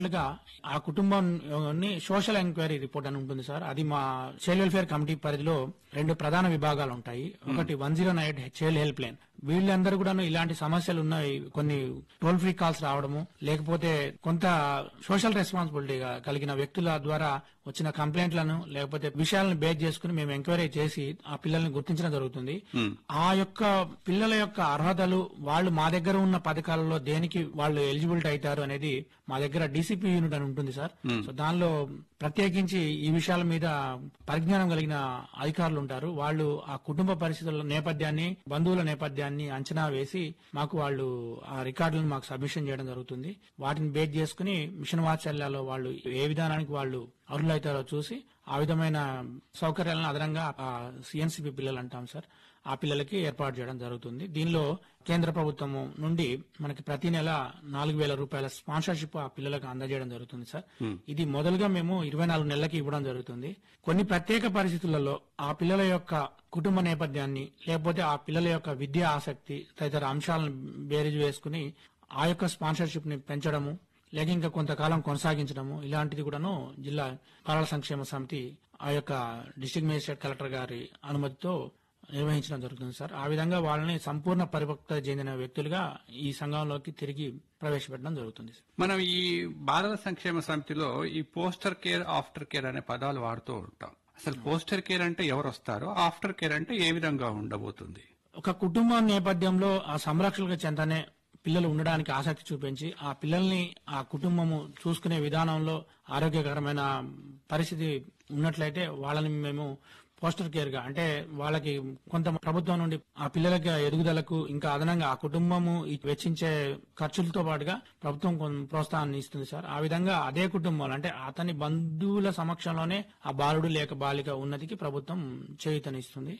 గా ఆ కుటుంబం సోషల్ ఎంక్వైరీ రిపోర్ట్ అని ఉంటుంది సార్ అది మా చైల్డ్ వెల్ఫేర్ కమిటీ పరిధిలో రెండు ప్రధాన విభాగాలు ఉంటాయి ఒకటి one zero nine child helpline వీళ్ళందరూ కూడా ఇలాంటి సమస్యలు ఉన్నాయి కొన్ని టోల్ ఫ్రీ కాల్స్ రావడము లేకపోతే కొంత సోషల్ రెస్పాన్సిబిలిటీ కలిగిన వ్యక్తుల ద్వారా వచ్చిన కంప్లైంట్లను లేకపోతే విషయాలను బేస్ చేసుకుని మేము ఎంక్వైరీ చేసి ఆ పిల్లల్ని గుర్తించడం జరుగుతుంది ఆ యొక్క పిల్లల యొక్క అర్హతలు వాళ్ళు మా దగ్గర ఉన్న పథకాలలో దేనికి వాళ్ళు ఎలిజిబిలిటీ అవుతారు అనేది మా దగ్గర డీసీపీ యూనిట్ అని ఉంటుంది సార్ సో దానిలో ప్రత్యేకించి ఈ విషయాల మీద పరిజ్ఞానం కలిగిన అధికారులు ఉంటారు వాళ్ళు ఆ కుటుంబ పరిస్థితుల నేపథ్యాన్ని బంధువుల నేపథ్యాన్ని అంచనా వేసి మాకు వాళ్ళు ఆ రికార్డులను మాకు సబ్మిషన్ చేయడం జరుగుతుంది వాటిని బేస్ చేసుకుని మిషన్ వాత్సల్యాలో వాళ్ళు ఏ విధానానికి వాళ్ళు అర్హులైతారో చూసి ఆ విధమైన సౌకర్యాలను అదనంగా సిఎన్సిపి పిల్లలు అంటాం సార్ ఆ పిల్లలకి ఏర్పాటు చేయడం జరుగుతుంది దీనిలో కేంద్ర ప్రభుత్వం నుండి మనకి ప్రతి నెల నాలుగు వేల రూపాయల స్పాన్సర్షిప్ ఆ పిల్లలకు అందజేయడం జరుగుతుంది సార్ ఇది మొదలుగా మేము ఇరవై నాలుగు నెలలకి ఇవ్వడం జరుగుతుంది కొన్ని ప్రత్యేక పరిస్థితులలో ఆ పిల్లల యొక్క కుటుంబ నేపథ్యాన్ని లేకపోతే ఆ పిల్లల యొక్క విద్యా ఆసక్తి తదితర అంశాలను బేరీజు వేసుకుని ఆ యొక్క స్పాన్సర్షిప్ ని పెంచడము లేక ఇంకా కొంతకాలం కొనసాగించడము ఇలాంటిది కూడాను జిల్లా బాలల సంక్షేమ సమితి ఆ యొక్క డిస్టిక్ మేజిస్ట్రేట్ కలెక్టర్ గారి అనుమతితో నిర్వహించడం జరుగుతుంది సార్ ఆ విధంగా వాళ్ళని సంపూర్ణ పరిపక్వత చెందిన వ్యక్తులుగా ఈ సంఘంలోకి తిరిగి ప్రవేశపెట్టడం జరుగుతుంది సార్. మనం ఈ బాలల సంక్షేమ సమితిలో ఈ పోస్టర్ కేర్ ఆఫ్టర్ కేర్ అనే పదాలు వాడుతూ ఉంటాం అసలు పోస్టర్ కేర్ అంటే ఎవరు వస్తారో ఆఫ్టర్ కేర్ అంటే ఏ విధంగా ఉండబోతుంది ఒక కుటుంబ నేపథ్యంలో ఆ సంరక్షకులకు చెంతనే పిల్లలు ఉండడానికి ఆసక్తి చూపించి ఆ పిల్లల్ని ఆ కుటుంబము చూసుకునే విధానంలో ఆరోగ్యకరమైన పరిస్థితి ఉన్నట్లయితే వాళ్ళని మేము పోస్టర్ కేర్ గా అంటే వాళ్ళకి కొంత ప్రభుత్వం నుండి ఆ పిల్లలకి ఎదుగుదలకు ఇంకా అదనంగా ఆ కుటుంబము ఈ వెచ్చించే ఖర్చులతో పాటుగా ప్రభుత్వం కొంత ప్రోత్సాహాన్ని ఇస్తుంది సార్ ఆ విధంగా అదే కుటుంబంలో అంటే అతని బంధువుల సమక్షంలోనే ఆ బాలుడు లేక బాలిక ఉన్నతికి ప్రభుత్వం చేయుతనిస్తుంది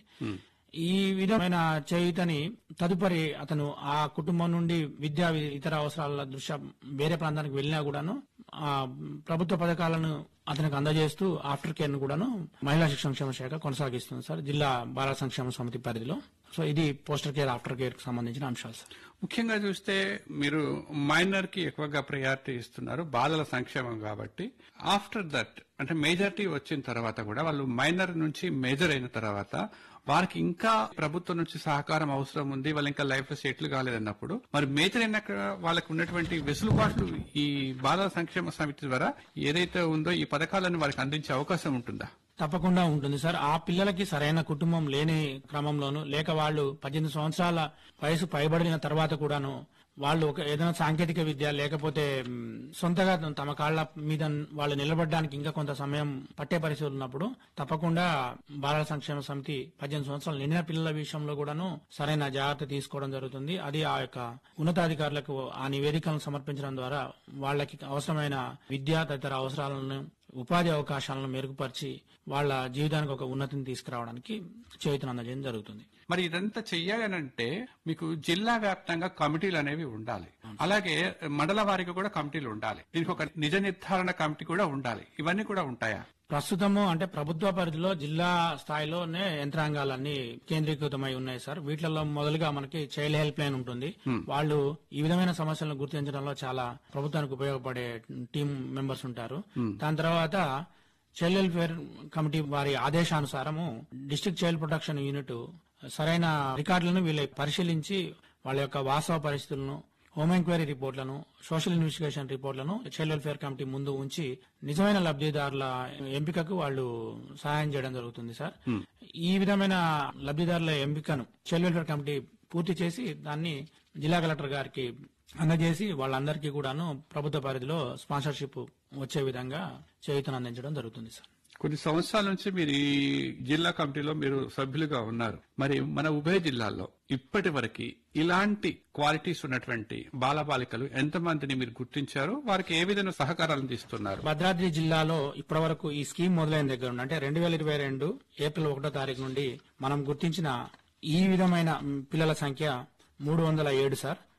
ఈ విధమైన చేయుతని తదుపరి అతను ఆ కుటుంబం నుండి విద్యా ఇతర అవసరాల దృష్ట్యా వేరే ప్రాంతానికి వెళ్ళినా కూడాను ఆ ప్రభుత్వ పథకాలను అతనికి అందజేస్తూ ఆఫ్టర్ కేర్ ను కూడాను మహిళా శిక్షణ సంక్షేమ శాఖ కొనసాగిస్తుంది సార్ జిల్లా బాల సంక్షేమ సమితి పరిధిలో సో ఇది పోస్టర్ కేర్ ఆఫ్టర్ కేర్ కి సంబంధించిన అంశాలు సార్ ముఖ్యంగా చూస్తే మీరు మైనర్ కి ఎక్కువగా ప్రయారిటీ ఇస్తున్నారు బాలల సంక్షేమం కాబట్టి ఆఫ్టర్ దట్ అంటే మేజారిటీ వచ్చిన తర్వాత కూడా వాళ్ళు మైనర్ నుంచి మేజర్ అయిన తర్వాత వారికి ఇంకా ప్రభుత్వం నుంచి సహకారం అవసరం ఉంది వాళ్ళు ఇంకా లైఫ్ లో సెటిల్ కాలేదన్నప్పుడు మరి మేజర్ అయినాక వాళ్ళకి ఉన్నటువంటి వెసులుబాట్లు ఈ బాలల సంక్షేమ సమితి ద్వారా ఏదైతే ఉందో ఈ పథకాలను వారికి అందించే అవకాశం ఉంటుందా తప్పకుండా ఉంటుంది సార్ ఆ పిల్లలకి సరైన కుటుంబం లేని క్రమంలోను లేక వాళ్ళు పద్దెనిమిది సంవత్సరాల వయసు పైబడిన తర్వాత కూడాను వాళ్ళు ఒక ఏదైనా సాంకేతిక విద్య లేకపోతే మ్, సొంతగా తమ కాళ్ల మీద వాళ్ళు నిలబడడానికి ఇంకా కొంత సమయం పట్టే పరిస్థితులు ఉన్నప్పుడు తప్పకుండా బాలల సంక్షేమ సమితి పద్దెనిమిది సంవత్సరాలు నిండిన పిల్లల విషయంలో కూడాను సరైన జాగ్రత్త తీసుకోవడం జరుగుతుంది అది ఆ యొక్క ఉన్నతాధికారులకు ఆ నివేదికలను సమర్పించడం ద్వారా వాళ్ళకి అవసరమైన విద్యా తదితర అవసరాలను ఉపాధి అవకాశాలను మెరుగుపరిచి వాళ్ళ జీవితానికి ఒక ఉన్నతిని తీసుకురావడానికి చేతులు అందజేయడం జరుగుతుంది మరి ఇదంతా చెయ్యాలనంటే మీకు జిల్లా వ్యాప్తంగా కమిటీలు అనేవి ఉండాలి అలాగే మండల వారికి కూడా కమిటీలు ఉండాలి దీనికి ఒక నిజ నిర్ధారణ కమిటీ కూడా ఉండాలి ఇవన్నీ కూడా ఉంటాయా ప్రస్తుతము అంటే ప్రభుత్వ పరిధిలో జిల్లా స్థాయిలోనే యంత్రాంగాలన్నీ కేంద్రీకృతమై ఉన్నాయి సార్ వీటిలో మొదలుగా మనకి చైల్డ్ హెల్ప్ లైన్ ఉంటుంది వాళ్ళు ఈ విధమైన సమస్యలను గుర్తించడంలో చాలా ప్రభుత్వానికి ఉపయోగపడే టీం మెంబర్స్ ఉంటారు దాని తర్వాత చైల్డ్ వెల్ఫేర్ కమిటీ వారి ఆదేశానుసారము డిస్ట్రిక్ట్ చైల్డ్ ప్రొటెక్షన్ యూనిట్ సరైన రికార్డులను వీళ్ళు పరిశీలించి వాళ్ళ యొక్క వాస్తవ పరిస్థితులను హోమ్ ఎంక్వైరీ రిపోర్ట్లను సోషల్ ఇన్వెస్టిగేషన్ రిపోర్ట్లను చైల్డ్ వెల్ఫేర్ కమిటీ ముందు ఉంచి నిజమైన లబ్ధిదారుల ఎంపికకు వాళ్ళు సహాయం చేయడం జరుగుతుంది సార్ ఈ విధమైన లబ్ధిదారుల ఎంపికను చైల్డ్ వెల్ఫేర్ కమిటీ పూర్తి చేసి దాన్ని జిల్లా కలెక్టర్ గారికి అందజేసి వాళ్ళందరికీ కూడాను ప్రభుత్వ పరిధిలో స్పాన్సర్షిప్ వచ్చే విధంగా చేయుతను అందించడం జరుగుతుంది సార్ కొన్ని సంవత్సరాల నుంచి మీరు ఈ జిల్లా కమిటీలో మీరు సభ్యులుగా ఉన్నారు మరి మన ఉభయ జిల్లాల్లో ఇప్పటి వరకు ఇలాంటి క్వాలిటీస్ ఉన్నటువంటి బాలబాలికలు ఎంతమందిని మీరు గుర్తించారు వారికి ఏ విధమైన సహకారాలు అందిస్తున్నారు భద్రాద్రి జిల్లాలో ఇప్పటివరకు ఈ స్కీమ్ మొదలైన దగ్గర నుండి అంటే రెండు వేల ఇరవై రెండు ఏప్రిల్ ఒకటో తారీఖు నుండి మనం గుర్తించిన ఈ విధమైన మ్, పిల్లల సంఖ్య మూడు వందల ఏడు సార్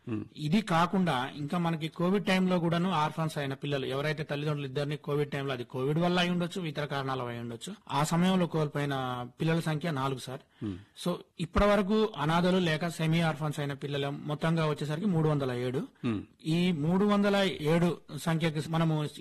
ఇది కాకుండా ఇంకా మనకి కోవిడ్ టైంలో కూడాను ఆర్ఫాన్స్ అయిన పిల్లలు ఎవరైతే తల్లిదండ్రులు ఇద్దరిని కోవిడ్ టైంలో అది కోవిడ్ వల్ల అయి ఉండొచ్చు ఇతర కారణాల అయి ఉండొచ్చు ఆ సమయంలో కోల్పోయిన పిల్లల సంఖ్య నాలుగు సార్ సో ఇప్పటి వరకు అనాథలు లేక సెమీ ఆర్ఫాన్స్ అయిన పిల్లల మొత్తంగా వచ్చేసరికి మూడు వందల ఏడు ఈ మూడు వందల ఏడు సంఖ్యకి మనము